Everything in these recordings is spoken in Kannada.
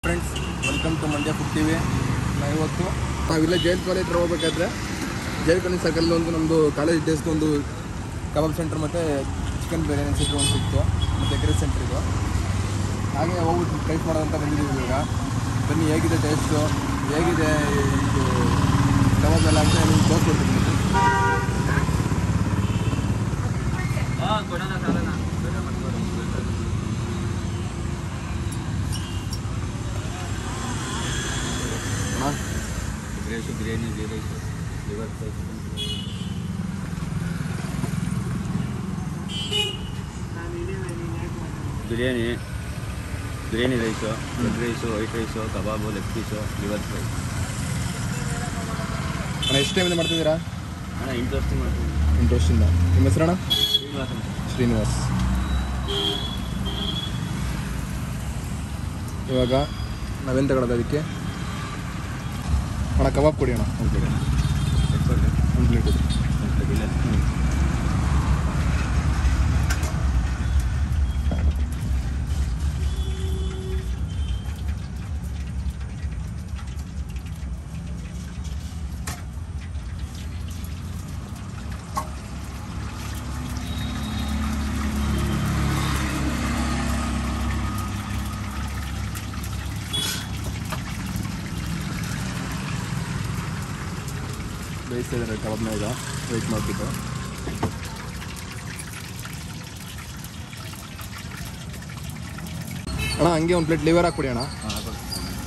Friends welcome to Mandya food TV ನಾವು ಇವತ್ತು ನಾವಿಲ್ಲ ಜೈಲ್ ಕಾಲೇಜ್ ಹತ್ರ ಹೋಗ್ಬೇಕಾದ್ರೆ ಜೈಲ್ ಕಾಲೇಜ್ ಸರ್ಕಲ್ ಒಂದು ನಮ್ಮದು ಕಾಲೇಜ್ ಡೇಸ್ದು ಒಂದು ಕಬಾಬ್ ಸೆಂಟರ್ ಮತ್ತು ಚಿಕನ್ ಬಿರಿಯಾನಿ ಸೆಂಟ್ರ್ ಒಂದು ಸಿಕ್ತು ಮತ್ತು ಎಗ್ ಸೆಂಟ್ರ್ ಇದು ಹಾಗೆ ಹೋಗ್ಬಿಟ್ಟು ಟ್ರೈ ಮಾಡೋದಂತ ಬಂದಿದ್ದೀವಿ ಈಗ ಬನ್ನಿ ಹೇಗಿದೆ ಟೇಸ್ಟು ಹೇಗಿದೆ ಇದು ಕಬಾಬ್ ಎಲ್ಲ ಅಂತ ನಿಮ್ಗೆ ತೋರಿಸ್ಕೊಡ್ತೀನಿ ಅಣ್ಣ rice biryani ghee rice liver fry biryani biryani rice egg rice white rice kebab leg piece liver fry ಅಣ್ಣ ಎಷ್ಟು ಟೈಮಿಂದ ಮಾಡ್ತಿದ್ದೀರಾ ಅಣ್ಣ ಎಂಟು ವರ್ಷ ಮಾಡ್ತೀನಿ ಎಂಟು ವರ್ಷದಿಂದ ನಿಮ್ಮ ಹೆಸರಣ್ಣ ಶ್ರೀನಿವಾಸ ಶ್ರೀನಿವಾಸ್ ಇವಾಗ ನಾವೇನು ತಗೊಳ್ಳೋದು ಅದಕ್ಕೆ ಅಣ್ಣ ಕಬಾಬ್ ಕೊಡಿ ಅಣ್ಣ ಒಂದು ಪ್ಲೇಟ್ ಒಂದು ಪ್ಲೇಟ್ ಇಲ್ಲ ಬೇಯಿಸ್ತಾ ಇದ್ದಾರೆ ಕಬಾಬ್ನ ಈಗ ವೆಯ್ಟ್ ಮಾಡಿಬಿಟ್ಟು ಅಣ್ಣ ಹಂಗೆ ಒಂದು ಪ್ಲೇಟ್ ಲಿವರ್ ಹಾಕ್ಬಿಡಿ ಅಣ್ಣ ಹಾಂ ಹಾಕೋದು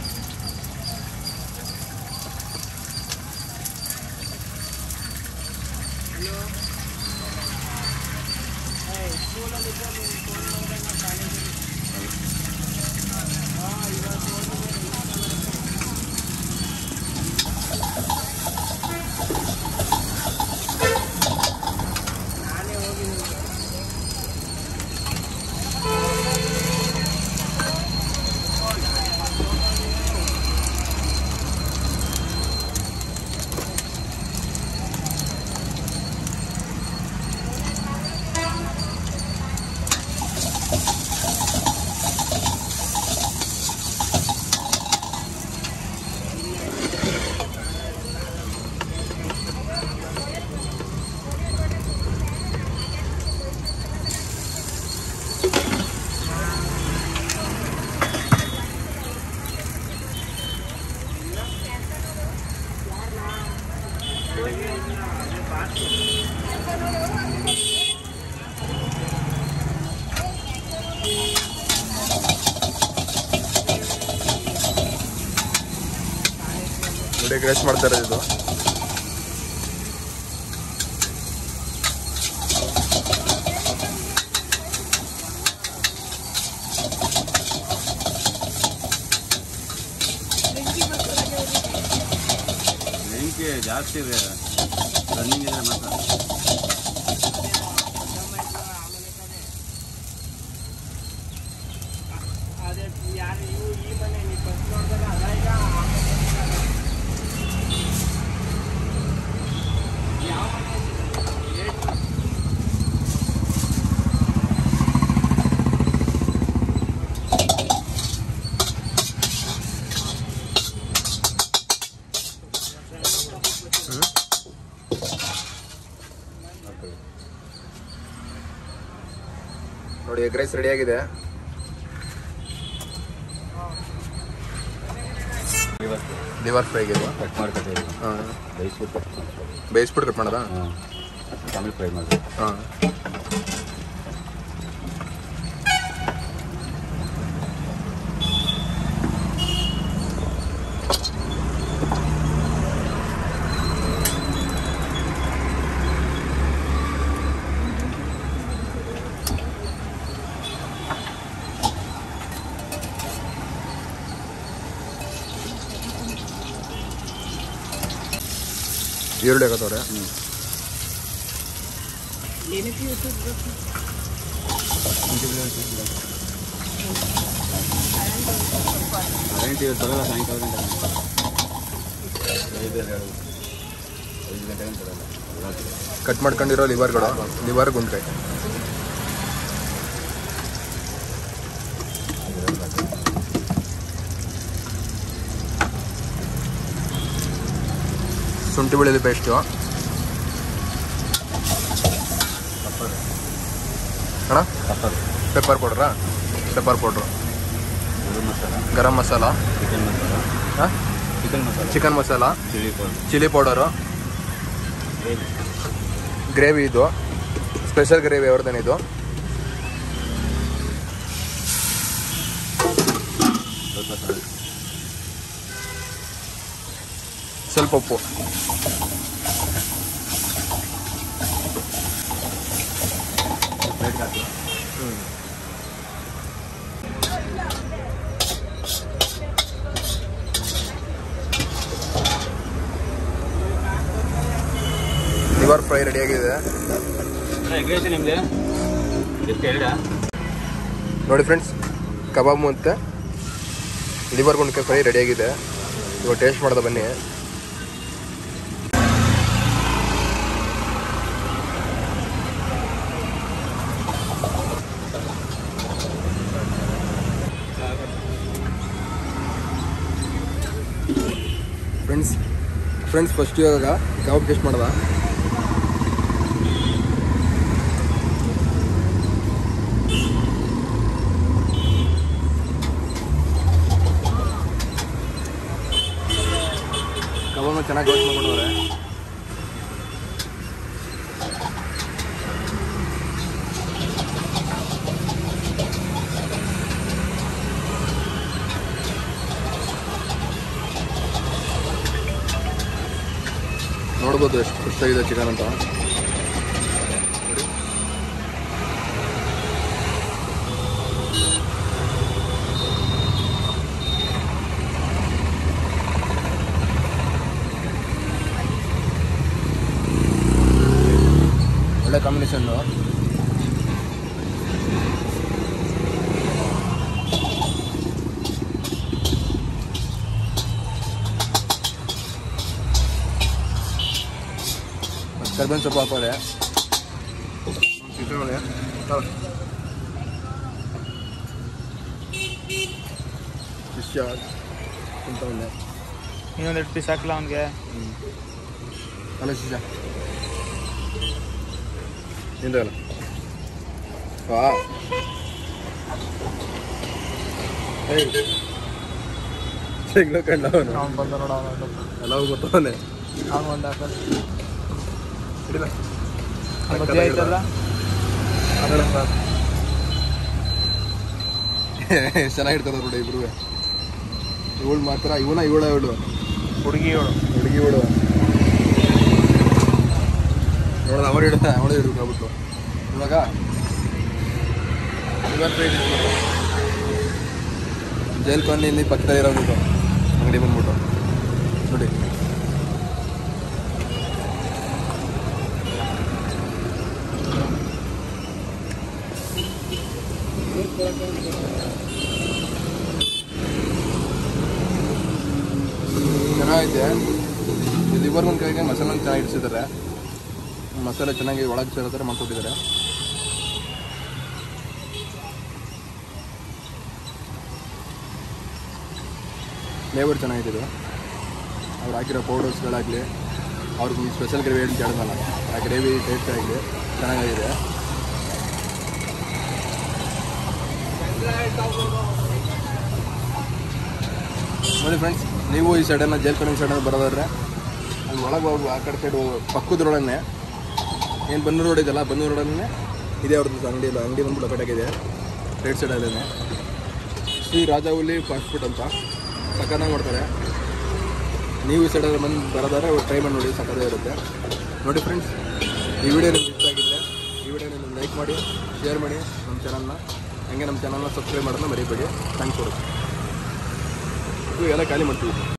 ನೋಡಿ ಗ್ರೇಸ್ ಮಾಡ್ತಾರೆ ಇದು ಬೆಂಕಿ ಜಾಸ್ತಿ ಇದೆ ರನ್ನಿಂಗ್ ಇದೆ ಮಾತ್ರ ನೋಡಿ ಎಗ್ ರೈಸ್ ರೆಡಿಯಾಗಿದೆ ಲಿವರ್ ಲಿವರ್ ಫ್ರೈಗೆ ಇದು ಕಟ್ ಮಾಡ್ಕೊತೀವಿ ಹಾಂ ಬೇಯಿಸ್ಬಿಟ್ಟು ಬೇಯಿಸ್ಬಿಟ್ಟು ಕಟ್ ಮಾಡೋದಾ ಹಾಂ ಆಮೇಲೆ ಫ್ರೈ ಮಾಡಿ ಹಾಂ ಈರುಳ್ಳಿ ಹಾಕತ್ತವ್ರೆ ಹ್ಞೂ ಕರೆಂಟ್ ಇವತ್ತು ಬರಲ್ಲ ಸಾಯಂಕಾಲ ಗಂಟೆ ಐದು ಹೇಳು ಐದು ಗಂಟೆ ಗಂಟೆ ಬರಲ್ಲ ರಾತ್ರಿ ಕಟ್ ಮಾಡ್ಕೊಂಡಿರೋ ಲಿವರ್ಗಳು ಲಿವರ್ ಗುಂಡ್ಕಾಯಿ ಶುಂಠಿ ಬೆಳ್ಳುಳ್ಳಿ ಪೇಸ್ಟು ಪಪ್ಪರ್ ಅಣ್ಣ ಪಪ್ಪರ್ ಪೆಪ್ಪರ್ ಪೌಡ್ರಾ pepper powder garam masala garam masala chicken masala ಹಾಂ chicken masala chicken masala chilli powder chilli powder gravy gravy ಇದು ಸ್ಪೆಷಲ್ ಗ್ರೇವಿ ಅವ್ರದ್ದೇನೆ ಇದು ಸ್ವಲ್ಪ ಸಾಲ್ಟ್ ಸ್ವಲ್ಪ ಉಪ್ಪು ಪ್ಲೇಟ್ಗೆ ಹಾಕಿ ಲಿವರ್ ಫ್ರೈ ರೆಡಿಯಾಗಿದೆ ಎಗ್ ರೈಸ್ ನಿಮಗೆ ಎಷ್ಟು ಎರಡ ನೋಡಿ ಫ್ರೆಂಡ್ಸ್ ಕಬಾಬ್ ಮತ್ತು ಲಿವರ್ ಗುಂಡ್ಕಾಯಿ ಫ್ರೈ ರೆಡಿಯಾಗಿದೆ ಇವಾಗ ಟೇಸ್ಟ್ ಮಾಡ್ದೆ ಬನ್ನಿ ಫ್ರೆಂಡ್ಸ್ ಫ್ರೆಂಡ್ಸ್ ಫಸ್ಟ್ ಇವಾಗ ಕಬಾಬ್ ಟೇಸ್ಟ್ ಮಾಡ್ದ ಕಬಾಬ್ನ ಚೆನ್ನಾಗಿ ರೋಸ್ಟ್ ಮಾಡ್ಕೊಂಡವ್ರೆ ನೋಡ್ಬೋದು ಎಷ್ಟು ಖುಷಿಯಾಗಿದೆ ಚಿಕನ್ ಅಂತ ನೋಡಿ. ಒಳ್ಳೆ ಕಾಂಬಿನೇಷನ್ನು ಕರ್ಬೇವಿನ ಸೊಪ್ಪು ಹಾಕೋರೆ ಚಿಕನ್ ಒಳ್ಳೆ ಫಿಶ್ ಅಂತ ಒಳ್ಳೆ ಇನ್ನೊಂದು ಎರಡು ಪೀಸ್ ಹಾಕ್ಲಾ ಅವ್ನಿಗೆ ಅಲ್ಲ ಶಿಶ ನಿಂದಲ್ಲ ವಾ ಏಯ್ ಸಿಗ್ಲ ಕಂಡ ಅವನು ಅವ್ನು ಬಂದ ನೋಡ ಅವನು ಎಲ್ಲವೂ ಗೊತ್ತವನೆ ಅವ್ನು ಒಂದು ಹಾಕಲ್ ಹಿಡಿದ ಮದುವೆ ಆಯ್ತಲ್ಲ ಎಷ್ಟು ಚೆನ್ನಾಗಿ ಇಡ್ತಾರೆ ನೋಡಿ ಇಬ್ರು ಇವಳು ಮಾತ್ರ ಇವನ ಇವಳ ಇವಳು ಹುಡುಗಿ ಇವಳು ಹುಡುಗಿ ಇವಳು ನೋಡೋದು ಅವರು ಹಿಡಿದ ಅವಳು ಹಿಡಿದ್ಬಿಟ್ಟು ಇವಾಗ ಇವತ್ತು ಜೈಲ್ ಕಾಲನಿಯಲ್ಲಿ ಪಕ್ಕದಲ್ಲಿ ಇರೋದು ಅಂಗಡಿ ಬಂದ್ಬಿಟ್ಟು ನೋಡಿ ಚೆನ್ನಾಗೈತೆ ಈ ಲಿವರ್ ಒಂದು ಕೈಗೆ ಮಸಾಲ ಚೆನ್ನಾಗಿ ಇಡಿಸಿದ್ದಾರೆ ಮಸಾಲೆ ಚೆನ್ನಾಗಿ ಒಳಗೆ ಸೇರೋ ಥರ ಮಾಡ್ಕೊಟ್ಟಿದ್ದಾರೆ ಫ್ಲೇವರ್ ಚೆನ್ನಾಗಿದೆ ಇದು ಅವ್ರು ಹಾಕಿರೋ ಪೌಡರ್ಸ್ಗಳಾಗಲಿ ಅವ್ರಿಗೆ ಈ ಸ್ಪೆಷಲ್ ಗ್ರೇವಿ ಅಂತ ಹೇಳಿದ್ನಲ್ಲ ಆ ಗ್ರೇವಿ ಟೇಸ್ಟ್ ಆಗಲಿ ಚೆನ್ನಾಗಿದೆ ನೋಡಿ ಫ್ರೆಂಡ್ಸ್ ನೀವು ಈ ಸೈಡನ್ನ ಜೈಲ್ ಕಣಿನ ಸೈಡನ್ನ ಬರೋದಾದ್ರೆ ಅಲ್ಲಿ ಒಳಗೆ ಹೋಗಿ ಆ ಕಡೆ ಸೈಡ್ ಪಕ್ಕದ ರೋಡನ್ನೇ ಏನು ಬನ್ನೂರು ರೋಡ್ ಇದೆಯಲ್ಲ ಬನ್ನೂರು ರೋಡನ್ನೇ ಇದೆ ಅವ್ರದ್ದು ಅಂಗಡಿ ಇಲ್ಲ ಅಂಗಡಿ ಬಂದ್ಬಿಟ್ಟು ಕಡೆಗಿದೆ ರೈಟ್ ಸೈಡಲ್ಲೇ ಶ್ರೀ ರಾಜಾಹುಲಿ ಫಾಸ್ಟ್ ಫುಡ್ ಅಂತ ಸಕ್ಕತ್ತಾಗಿ ಮಾಡ್ತಾರೆ ನೀವು ಈ ಸೈಡಲ್ಲಿ ಬಂದು ಬರೋದಾದ್ರೆ ಟ್ರೈ ಮಾಡಿ ನೋಡಿ ಸಕ್ಕದೇ ಇರುತ್ತೆ ನೋಡಿ ಫ್ರೆಂಡ್ಸ್ ಈ ವಿಡಿಯೋ ನಿಮ್ಗೆ ಇಷ್ಟ ಆಗಿದ್ದರೆ ಈ ವಿಡಿಯೋ ನಿಮ್ಗೆ ಲೈಕ್ ಮಾಡಿ ಶೇರ್ ಮಾಡಿ ನಮ್ಮ ಚಾನಲ್ನ ಹಂಗೆ ನಮ್ಮ ಚಾನಲ್ನ ಸಬ್ಸ್ಕ್ರೈಬ್ ಮಾಡೋದನ್ನ ಮರಿಬೇಡಿ ಥ್ಯಾಂಕ್ಸ್ ಫಾರ್ ಇವು ಎಲ್ಲ ಖಾಲಿ ಮಾಡ್ತೀವಿ